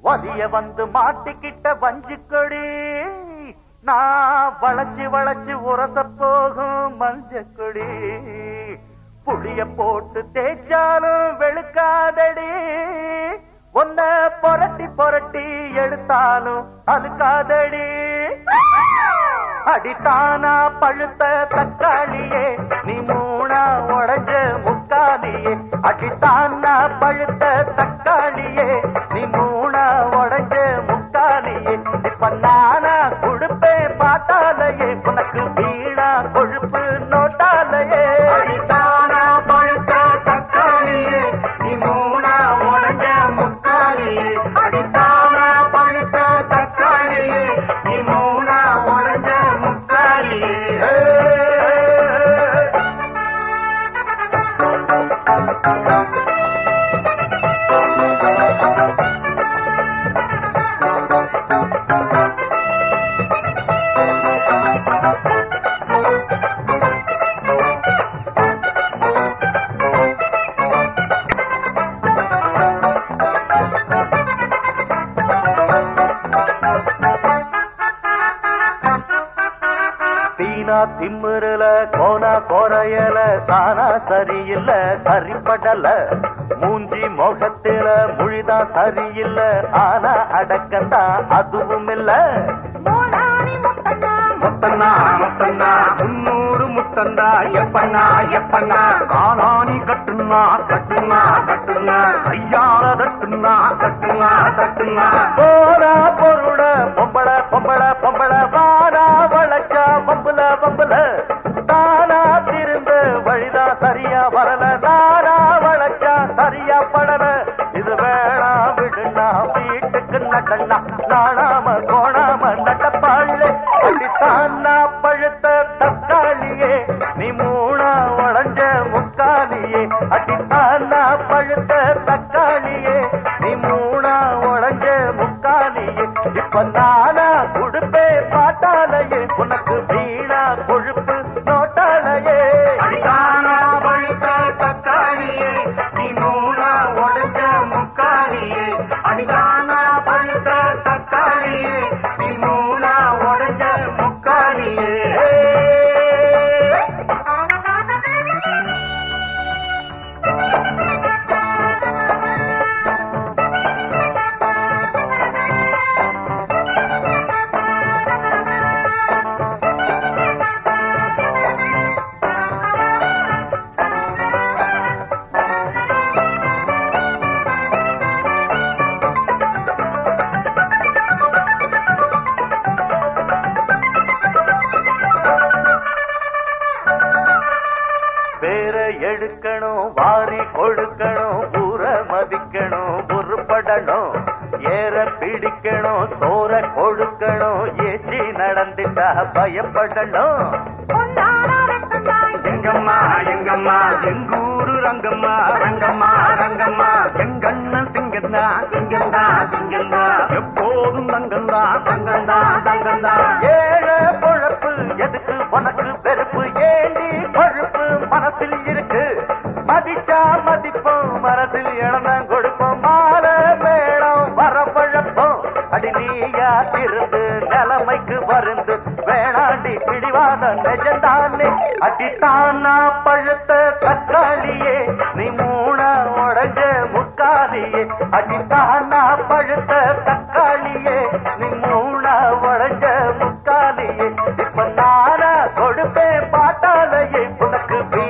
வலிய வந்து மாட்டிக்கிட்ட வஞ்சிக்கொடி நான் வளைச்சு வளைச்சு உரச போகும் மஞ்சக்கொடி புளிய போட்டு தேய்ச்சாலும் வெளுக்காதடி ஒன்ன புரட்டி புரட்டி எடுத்தாலும் அழுக்காதடி அடித்தானா பழுத்த தக்காளியே நீ மூணா உடஞ்ச முக்காலியே அடித்தானா பழுத்த தக்காளியே நீ மூணா உடஞ்ச முக்காலியே இப்ப நானா கொடுப்பே பார்த்தாலையே உனக்கு வீணா கொழுப்பு நோட்டாலையே அடித்தானா பழுத்த தக்காளியே நீ மூணா உடஞ்ச முக்காலியே அடித்தானா பழுத்த தக்காளியே நீ மூணா உடஞ்ச முக்காலியே தீனா திம்முறல கோனா கோரையல தானா சரியில்ல சரிப்படல மூஞ்சி முகத்தில மொழிதான் சரியில்ல ஆனா அடக்கந்தா அதுவும் இல்ல முத்தண்ணா முத்தண்ணா முன்னூறு முத்தண்டா எப்பண்ணா எப்பண்ணா காணாணி கட்டுனா கட்டுனா கட்டுனா கையால தட்டுனா தட்டுனா தட்டுனா போரா பொருள பொம்பள பொம்பள பொம்பள வாரா வளச்சா பம்புல பம்புல தானா திரும்ப வழிதா சரியா வரல தாரா வளச்சா சரியா படல இது வேணா விடுனா வீட்டுக்கு நடனா நாணாம கோணாம நடப்பாளே அடித்தானா பழுத்த தக்காளியே நீ மூணா உடஞ்ச முக்காலியே அடித்தானா பழுத்த தக்காளியே நீ மூணா உடஞ்ச முக்காலியே இப்ப நானா உடுப்பே பாட்டாலையே உனக்கு வீணா கொழுப்பு நோட்டாலையே அடித்தானா பழுத்த தக்காளியே நீ மூணா உடஞ்ச முக்காலியே அடித்தானா பழுத்த தக்காளியே நீ மூணா உடஞ்ச முக்காலியே பேர எடுக்கணும் வாரி கொடுக்கணும் ஊர மதிக்கணும் உருப்படணும் ஏற பிடிக்கணும் தோற கொடுக்கணும் ஏச்சி நடந்துட்டா பயப்படணும் எங்கம்மா எங்கம்மா எங்கூரு ரங்கம்மா ரங்கம்மா ரங்கம்மா எங்கண்ணன் சிங்கந்தா சிங்கந்தா சிங்கந்தா எப்போதும் தங்கந்தா தங்கந்தா தங்கந்தா ஏழ பொழப்பு எதுக்கு உனக்கு வெறுப்பு ஏண்டி கொழுப்பு மனசில் இருக்கு மதிச்சா மதிப்போம் மனசில் இழந்தான் கொடுப்போம் மாற மேளம் வரப்பழப்போம் அடி நீயா திருந்து நிலைமைக்கு வருந்து வேணாண்டி பிடிவாத நெஜந்தானே அடித்தானா பழுத்த தக்காளியே நீ மூணா உடஞ்ச முக்காலியே அடித்தானா பழுத்த தக்காளியே நீ மூணா உடஞ்ச முக்காலியே இப்ப நானா கொடுப்பேன் பாட்டாலையே உனக்கு வீ